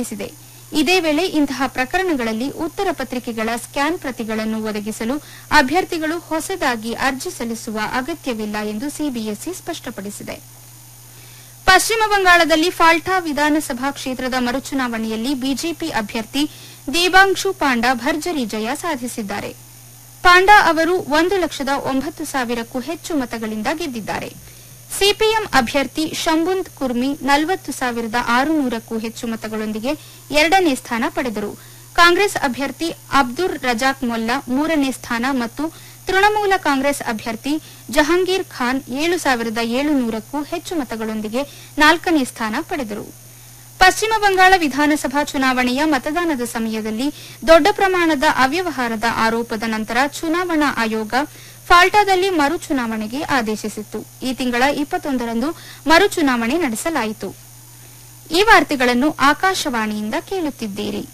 ತಿಳಿಸಿದೆ ಇದೇ ವೇಳೆ ಇಂತಹ ಪ್ರಕರಣಗಳಲ್ಲಿ ಉತ್ತರ ಪತ್ರಿಕೆಗಳ ಸ್ಕ್ಯಾನ್ ಪ್ರತಿಗಳನ್ನು ಒದಗಿಸಲು ಅಭ್ಯರ್ಥಿಗಳು ಹೊಸದಾಗಿ ಅರ್ಜಿ ಸಲ್ಲಿಸುವ ಅಗತ್ಯವಿಲ್ಲ ಎಂದು ಸಿಬಿಎಸ್ಇ ಸ್ಪಷ್ಟಪಡಿಸಿದೆ ಪಶ್ಚಿಮ ಬಂಗಾಳದಲ್ಲಿ ಫಾಲ್ಟಾ ವಿಧಾನಸಭಾ ಕ್ಷೇತ್ರದ ಮರುಚುನಾವಣೆಯಲ್ಲಿ ಬಿಜೆಪಿ ಅಭ್ಯರ್ಥಿ ದೇಬಾಂಶು ಪಾಂಡಾ ಭರ್ಜರಿ ಜಯ ಸಾಧಿಸಿದ್ದಾರೆ ಪಾಂಡಾ ಅವರು ಒಂದು ಲಕ್ಷದ ಒಂಬತ್ತು ಸಾವಿರಕ್ಕೂ ಹೆಚ್ಚು ಮತಗಳಿಂದ ಗೆದ್ದಿದ್ದಾರೆ ಸಿಪಿಎಂ ಅಭ್ಯರ್ಥಿ ಶಂಭುಂತ್ ಕುರ್ಮಿ ನಲವತ್ತು ಸಾವಿರದ ಆರುನೂರಕ್ಕೂ ಹೆಚ್ಚು ಮತಗಳೊಂದಿಗೆ ಎರಡನೇ ಸ್ಥಾನ ಪಡೆದರು ಕಾಂಗ್ರೆಸ್ ಅಭ್ಯರ್ಥಿ ಅಬ್ದುರ್ ರಜಾಕ್ ಮೊಲ್ಲಾ ಮೂರನೇ ಸ್ಥಾನ ಮತ್ತು ತೃಣಮೂಲ ಕಾಂಗ್ರೆಸ್ ಅಭ್ಯರ್ಥಿ ಜಹಂಗೀರ್ ಖಾನ್ ಏಳು ಸಾವಿರದ ಏಳುನೂರಕ್ಕೂ ಹೆಚ್ಚು ಮತಗಳೊಂದಿಗೆ ನಾಲ್ಕನೇ ಸ್ಥಾನ ಪಡೆದರು ಪಶ್ಚಿಮ ಬಂಗಾಳ ವಿಧಾನಸಭಾ ಚುನಾವಣೆಯ ಮತದಾನದ ಸಮಯದಲ್ಲಿ ದೊಡ್ಡ ಪ್ರಮಾಣದ ಅವ್ಯವಹಾರದ ಆರೋಪದ ನಂತರ ಚುನಾವಣಾ ಆಯೋಗ ಫಾಲ್ಟಾದಲ್ಲಿ ಮರು ಚುನಾವಣೆಗೆ ಆದೇಶಿಸಿತ್ತು ಈ ತಿಂಗಳ ಇಪ್ಪತ್ತೊಂದರಂದು ಮರು ಚುನಾವಣೆ ನಡೆಸಲಾಯಿತು ಈ ವಾರ್ತೆಗಳನ್ನು ಆಕಾಶವಾಣಿಯಿಂದ ಕೇಳುತ್ತಿದ್ದೀರಿ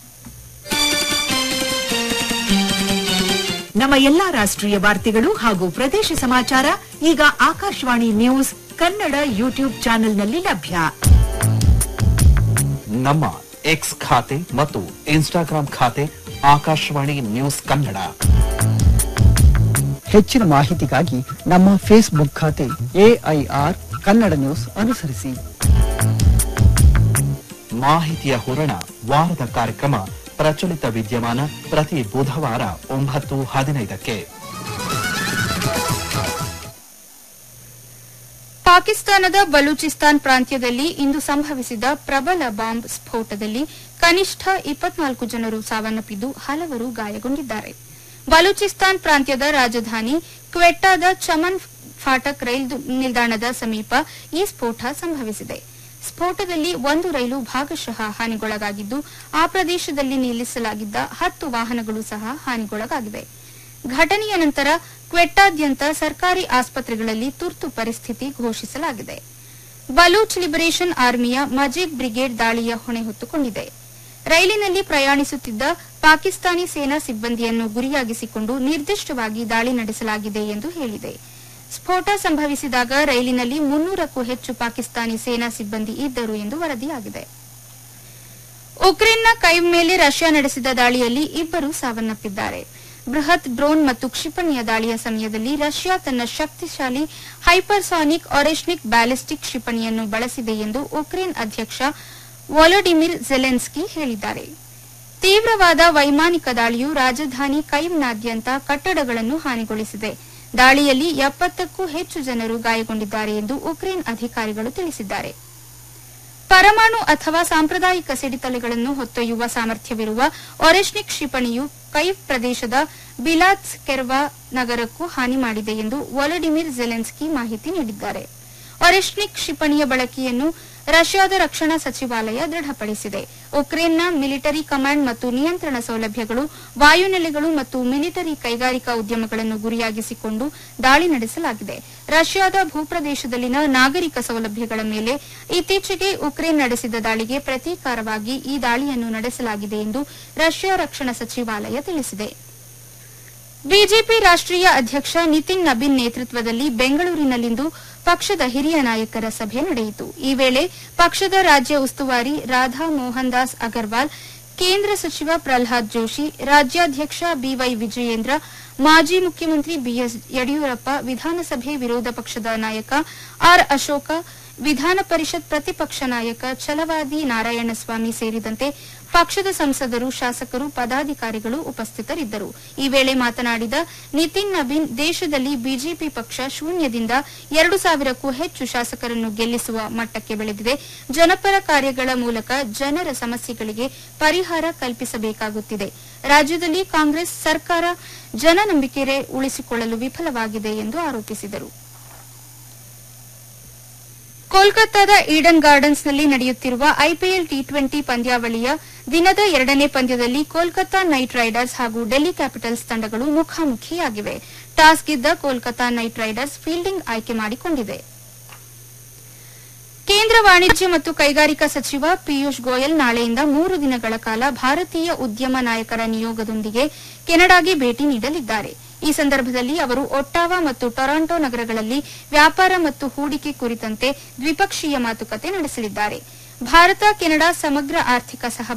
ನಮ್ಮ ಎಲ್ಲಾ ರಾಷ್ಟ್ರೀಯ ವಾರ್ತೆಗಳು ಹಾಗೂ ಪ್ರದೇಶ ಸಮಾಚಾರ ಈಗ ಆಕಾಶವಾಣಿ ನ್ಯೂಸ್ ಕನ್ನಡ ಯೂಟ್ಯೂಬ್ ಚಾನೆಲ್ನಲ್ಲಿ ಲಭ್ಯ ನಮ್ಮ ಎಕ್ಸ್ ಖಾತೆ ಮತ್ತು ಇನ್ಸ್ಟಾಗ್ರಾಂ ಖಾತೆ ಆಕಾಶವಾಣಿ ನ್ಯೂಸ್ ಕನ್ನಡ ಹೆಚ್ಚಿನ ಮಾಹಿತಿಗಾಗಿ ನಮ್ಮ ಫೇಸ್ಬುಕ್ ಖಾತೆ ಎಐಆರ್ ಕನ್ನಡ ನ್ಯೂಸ್ ಅನುಸರಿಸಿ ಮಾಹಿತಿಯ ಹೊರಣ ವಾರದ ಕಾರ್ಯಕ್ರಮ ಪ್ರಚಲಿತ ವಿದ್ಯಮಾನ ಪ್ರತಿ ಬುಧವಾರ ಒಂಬತ್ತು ಹದಿನೈದಕ್ಕೆ ಪಾಕಿಸ್ತಾನದ ಬಲೂಚಿಸ್ತಾನ್ ಪ್ರಾಂತ್ಯದಲ್ಲಿ ಇಂದು ಸಂಭವಿಸಿದ ಪ್ರಬಲ ಬಾಂಬ್ ಸ್ಫೋಟದಲ್ಲಿ ಕನಿಷ್ಠ ಇಪ್ಪತ್ನಾಲ್ಕು ಜನರು ಸಾವನ್ನಪ್ಪಿದ್ದು ಹಲವರು ಗಾಯಗೊಂಡಿದ್ದಾರೆ ಬಲೂಚಿಸ್ತಾನ್ ಪ್ರಾಂತ್ಯದ ರಾಜಧಾನಿ ಕ್ವೆಟ್ಟಾದ ಚಮನ್ ಫಾಟಕ್ ರೈಲು ನಿಲ್ದಾಣದ ಸಮೀಪ ಈ ಸ್ಫೋಟ ಸಂಭವಿಸಿದೆ ಸ್ಫೋಟದಲ್ಲಿ ಒಂದು ರೈಲು ಭಾಗಶಃ ಹಾನಿಗೊಳಗಾಗಿದ್ದು ಆ ಪ್ರದೇಶದಲ್ಲಿ ನಿಲ್ಲಿಸಲಾಗಿದ್ದ ಹತ್ತು ವಾಹನಗಳು ಸಹ ಹಾನಿಗೊಳಗಾಗಿವೆ ಘಟನೆಯ ನಂತರ ಕ್ವೆಟ್ಟಾದ್ಯಂತ ಸರ್ಕಾರಿ ಆಸ್ಪತ್ರೆಗಳಲ್ಲಿ ತುರ್ತು ಪರಿಸ್ಥಿತಿ ಘೋಷಿಸಲಾಗಿದೆ ಬಲೂಚ್ ಲಿಬರೇಷನ್ ಆರ್ಮಿಯ ಮಜೀದ್ ಬ್ರಿಗೇಡ್ ದಾಳಿಯ ಹೊಣೆ ಹೊತ್ತುಕೊಂಡಿದೆ ರೈಲಿನಲ್ಲಿ ಪ್ರಯಾಣಿಸುತ್ತಿದ್ದ ಪಾಕಿಸ್ತಾನಿ ಸೇನಾ ಸಿಬ್ಬಂದಿಯನ್ನು ಗುರಿಯಾಗಿಸಿಕೊಂಡು ನಿರ್ದಿಷ್ಟವಾಗಿ ದಾಳಿ ನಡೆಸಲಾಗಿದೆ ಎಂದು ಹೇಳಿದೆ ಸ್ಫೋಟ ಸಂಭವಿಸಿದಾಗ ರೈಲಿನಲ್ಲಿ ಮುನ್ನೂರಕ್ಕೂ ಹೆಚ್ಚು ಪಾಕಿಸ್ತಾನಿ ಸೇನಾ ಸಿಬ್ಬಂದಿ ಇದ್ದರು ಎಂದು ವರದಿಯಾಗಿದೆ ಉಕ್ರೇನ್ನ ಕೈವ್ ಮೇಲೆ ರಷ್ಯಾ ನಡೆಸಿದ ದಾಳಿಯಲ್ಲಿ ಇಬ್ಬರು ಸಾವನ್ನಪ್ಪಿದ್ದಾರೆ ಬೃಹತ್ ಡ್ರೋನ್ ಮತ್ತು ಕ್ಷಿಪಣಿಯ ದಾಳಿಯ ಸಮಯದಲ್ಲಿ ರಷ್ಯಾ ತನ್ನ ಶಕ್ತಿಶಾಲಿ ಹೈಪರ್ಸಾನಿಕ್ ಒರೆಶ್ನಿಕ್ ಬ್ಯಾಲಿಸ್ಟಿಕ್ ಕ್ಷಿಪಣಿಯನ್ನು ಬಳಸಿದೆ ಎಂದು ಉಕ್ರೇನ್ ಅಧ್ಯಕ್ಷ ವೊಲೊಡಿಮಿರ್ ಜೆಲೆನ್ಸ್ಕಿ ಹೇಳಿದ್ದಾರೆ ತೀವ್ರವಾದ ವೈಮಾನಿಕ ದಾಳಿಯು ರಾಜಧಾನಿ ಕೈವ್ನಾದ್ಯಂತ ಕಟ್ಟಡಗಳನ್ನು ಹಾನಿಗೊಳಿಸಿದೆ ದಾಳಿಯಲ್ಲಿ ಎಪ್ಪತ್ತಕ್ಕೂ ಹೆಚ್ಚು ಜನರು ಗಾಯಗೊಂಡಿದ್ದಾರೆ ಎಂದು ಉಕ್ರೇನ್ ಅಧಿಕಾರಿಗಳು ತಿಳಿಸಿದ್ದಾರೆ ಪರಮಾಣು ಅಥವಾ ಸಾಂಪ್ರದಾಯಿಕ ಸಿಡಿತಲೆಗಳನ್ನು ಹೊತ್ತೊಯ್ಯುವ ಸಾಮರ್ಥ್ಯವಿರುವ ಒರೆಶ್ನಿಕ್ ಕ್ಷಿಪಣಿಯು ಕೈವ್ ಪ್ರದೇಶದ ಬಿಲಾತ್ಸ್ ಕೆರ್ವಾ ನಗರಕ್ಕೂ ಹಾನಿ ಮಾಡಿದೆ ಎಂದು ವೊಲಡಿಮಿರ್ ಜೆಲೆನ್ಸ್ಕಿ ಮಾಹಿತಿ ನೀಡಿದ್ದಾರೆ ಒರೆಶ್ನಿಕ್ ಕ್ಷಿಪಣಿಯ ಬಳಕೆಯನ್ನು ರಷ್ಯಾದ ರಕ್ಷಣಾ ಸಚಿವಾಲಯ ದೃಢಪಡಿಸಿದೆ ಉಕ್ರೇನ್ನ ಮಿಲಿಟರಿ ಕಮಾಂಡ್ ಮತ್ತು ನಿಯಂತ್ರಣ ಸೌಲಭ್ಯಗಳು ವಾಯುನೆಲೆಗಳು ಮತ್ತು ಮಿಲಿಟರಿ ಕೈಗಾರಿಕಾ ಉದ್ಯಮಗಳನ್ನು ಗುರಿಯಾಗಿಸಿಕೊಂಡು ದಾಳಿ ನಡೆಸಲಾಗಿದೆ ರಷ್ಯಾದ ಭೂಪ್ರದೇಶದಲ್ಲಿನ ನಾಗರಿಕ ಸೌಲಭ್ಯಗಳ ಮೇಲೆ ಇತ್ತೀಚೆಗೆ ಉಕ್ರೇನ್ ನಡೆಸಿದ ದಾಳಿಗೆ ಪ್ರತೀಕಾರವಾಗಿ ಈ ದಾಳಿಯನ್ನು ನಡೆಸಲಾಗಿದೆ ಎಂದು ರಷ್ಯಾ ರಕ್ಷಣಾ ಸಚಿವಾಲಯ ತಿಳಿಸಿದೆ ಬಿಜೆಪಿ ರಾಷ್ಟ್ರೀಯ ಅಧ್ಯಕ್ಷ ನಿತಿನ್ ನಬೀನ್ ನೇತೃತ್ವದಲ್ಲಿ ಬೆಂಗಳೂರಿನಲ್ಲಿಂದು ಪಕ್ಷದ ಹಿರಿಯ ನಾಯಕರ ಸಭೆ ನಡೆಯಿತು ಈ ವೇಳೆ ಪಕ್ಷದ ರಾಜ್ಯ ಉಸ್ತುವಾರಿ ರಾಧಾ ಮೋಹನ್ ದಾಸ್ ಅಗರ್ವಾಲ್ ಕೇಂದ್ರ ಸಚಿವ ಪ್ರಲ್ಹಾದ್ ಜೋಶಿ ರಾಜ್ಯಾಧ್ಯಕ್ಷ ಬಿವೈ ವಿಜಯೇಂದ್ರ ಮಾಜಿ ಮುಖ್ಯಮಂತ್ರಿ ಬಿಎಸ್ ಯಡಿಯೂರಪ್ಪ ವಿಧಾನಸಭೆ ವಿರೋಧ ಪಕ್ಷದ ನಾಯಕ ಆರ್ ಅಶೋಕ ವಿಧಾನ ಪರಿಷತ್ ಪ್ರತಿಪಕ್ಷ ನಾಯಕ ಛಲವಾದಿ ನಾರಾಯಣಸ್ವಾಮಿ ಸೇರಿದಂತೆ ಪಕ್ಷದ ಸಂಸದರು ಶಾಸಕರು ಪದಾಧಿಕಾರಿಗಳು ಉಪಸ್ಥಿತರಿದ್ದರು ಈ ವೇಳೆ ಮಾತನಾಡಿದ ನಿತಿನ್ ನಬೀನ್ ದೇಶದಲ್ಲಿ ಬಿಜೆಪಿ ಪಕ್ಷ ಶೂನ್ಯದಿಂದ ಎರಡು ಸಾವಿರಕ್ಕೂ ಹೆಚ್ಚು ಶಾಸಕರನ್ನು ಗೆಲ್ಲಿಸುವ ಮಟ್ಟಕ್ಕೆ ಬೆಳೆದಿದೆ ಜನಪರ ಕಾರ್ಯಗಳ ಮೂಲಕ ಜನರ ಸಮಸ್ಯೆಗಳಿಗೆ ಪರಿಹಾರ ಕಲ್ಪಿಸಬೇಕಾಗುತ್ತಿದೆ ರಾಜ್ಯದಲ್ಲಿ ಕಾಂಗ್ರೆಸ್ ಸರ್ಕಾರ ಜನನಂಬಿಕೆ ಉಳಿಸಿಕೊಳ್ಳಲು ವಿಫಲವಾಗಿದೆ ಎಂದು ಆರೋಪಿಸಿದರು ಕೋಲ್ಕತ್ತಾದ ಈಡನ್ ಗಾರ್ಡನ್ಸ್ನಲ್ಲಿ ನಡೆಯುತ್ತಿರುವ ಐಪಿಎಲ್ ಟಿ ಟ್ವೆಂಟಿ ಪಂದ್ಯಾವಳಿಯ ದಿನದ ಎರಡನೇ ಪಂದ್ಯದಲ್ಲಿ ಕೋಲ್ಕತಾ ನೈಟ್ ರೈಡರ್ಸ್ ಹಾಗೂ ಡೆಲ್ಲಿ ಕ್ಯಾಪಿಟಲ್ಸ್ ತಂಡಗಳು ಮುಖಾಮುಖಿಯಾಗಿವೆ ಟಾಸ್ ಗೆದ್ದ ಕೋಲ್ಕತಾ ನೈಟ್ ರೈಡರ್ಸ್ ಫೀಲ್ಡಿಂಗ್ ಆಯ್ಕೆ ಮಾಡಿಕೊಂಡಿದೆ ಕೇಂದ್ರ ವಾಣಿಜ್ಯ ಮತ್ತು ಕೈಗಾರಿಕಾ ಸಚಿವ ಪಿಯೂಷ್ ಗೋಯಲ್ ನಾಳೆಯಿಂದ ಮೂರು ದಿನಗಳ ಕಾಲ ಭಾರತೀಯ ಉದ್ಯಮ ನಾಯಕರ ನಿಯೋಗದೊಂದಿಗೆ ಕೆನಡಾಗೆ ಭೇಟಿ ನೀಡಲಿದ್ದಾರೆ ಈ ಸಂದರ್ಭದಲ್ಲಿ ಅವರು ಒಟ್ಟಾವಾ ಮತ್ತು ಟೊರಾಂಟೊ ನಗರಗಳಲ್ಲಿ ವ್ಯಾಪಾರ ಮತ್ತು ಹೂಡಿಕೆ ಕುರಿತಂತೆ ದ್ವಿಪಕ್ಷೀಯ ಮಾತುಕತೆ ನಡೆಸಲಿದ್ದಾರೆ ಭಾರತ ಕೆನಡಾ ಸಮಗ್ರ ಆರ್ಥಿಕ ಸಹ